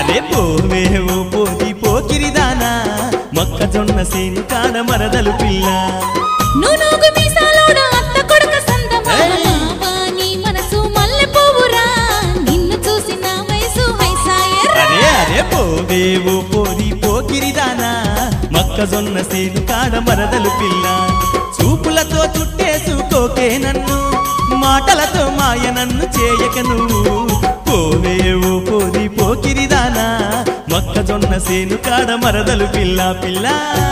అరే పోవే ఓ పోది పోకిరిదానా మొక్కజొన్న సేను కాడ మరదలు పిల్ల నునుగు మీసాలోడు అత్త కొడుక సందమామ ఏయ్! నీ మనసు మల్లె పువ్వురా నిన్ను చూసి నా వయసు హైసాయరా అరే అరే పోవే ఓ పోది పోకిరిదానా మొక్కజొన్న సేను కాడ మరదలు పిల్ల చూపులతో చుట్టేసుకోకే నన్ను మాటలతో మాయ నన్ను చేయక నువ్వు పోవే ఓ పోది పోకిరిదానా మొక్కజొన్న సేను కాడ మరదలు పిల్ల పిల్ల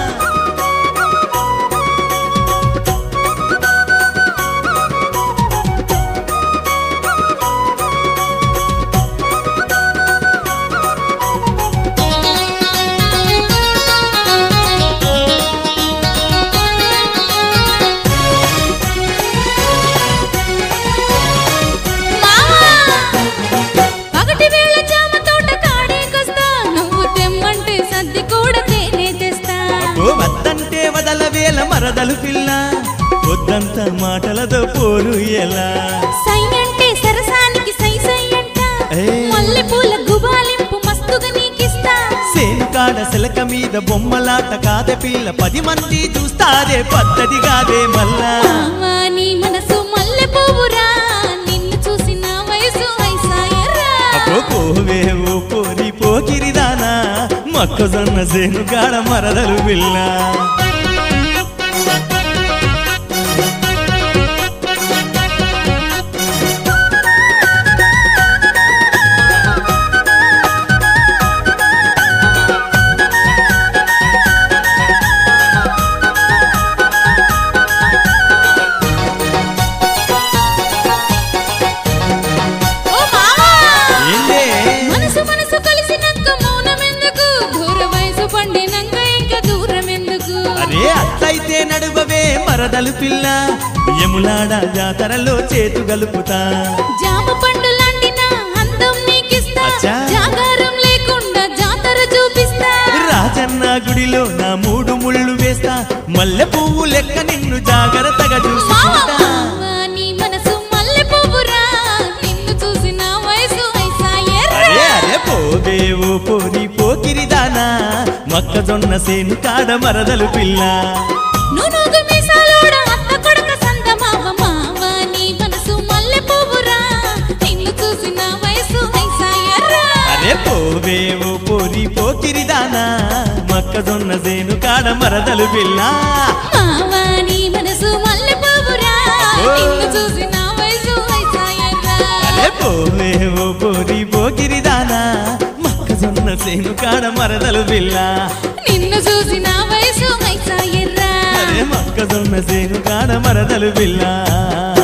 మావా! పగటి వేళ జామ తోట కాడేకొస్తా నువ్వు తెమ్మంటే సద్ది కూడా తేనే తెస్తా ఓ వద్దంటే వదల వేల మరదలు పిల్ల వద్దంత మాటలతో పోరు ఎలా సై అంటే సరసానికి సై సై అంట ఏయ్! మల్లె పూల గుబాలింపు మస్తుగా నీకిస్తా సేను కాడ శిలక మీద బొమ్మలాట కాదే పిల్ల పది మంది చూస్తారే పద్ధతి కాదే మళ్ళా మావా, నీ మనసు మల్లె పువ్వురా నిన్ను చూసి నా వయసు హైసాయరా అబ్బో పోవే ఓ పోరి పోకిరిదానా మొక్కజొన్న సేను కాడ మరదలు పిల్ల ఓ మావా ఏందే మనసు మనసు కలిసినాక మౌనమెందుకు దూర వయసు పండినాక ఇంకా దూరం ఎందుకు అరే అట్లయితే నడువవే మరదలు పిల్ల ఎములాడ జాతరలో చేతు గలుపుతా జామ పండు లాంటి నా అందం నీకిస్తా అచ్చా. జాగారం లేకుండా జాతర చూపిస్తా రాజన్న గుడిలో నా మూడు ముళ్ళు వేస్తా మల్లె పువ్వు లెక్క నిన్ను జాగ్రత్తగా మావా, చూసుకుంటా మావా, నీ మనసు మల్లె పువ్వురా నిన్ను చూసి నా వయసు ఐసాయర్రా. అరే అరే పోవే ఓ పోరి పోకిరిదానా మొక్కజొన్న సేను కాడ మరదలు పిల్ల నునుగు మీసాలోడ అత్త కొడుక సందమావ మావా, నీ మనసు మల్లె పువ్వురా నిన్ను చూసి నా వయసు ఐసాయర్రా. అరే పోవే ఓ పోరి పోకిరిదానా మొక్కజొన్న సేను కాడ మరదలు పిల్ల మావా, నీ మనసు మల్లె పువ్వురా ఓ. నిన్ను చూసి నా వయసు ఐసాయర్రా. అరే పోవే ఓ పోరి పోకిరిదానా మొక్కజొన్న సేను కాడ మరదలు పిల్ల నిన్ను చూసి నా వయసు ఐసాయర్రా. అరే మొక్కజొన్న సేను కాడ మరదలు పిల్ల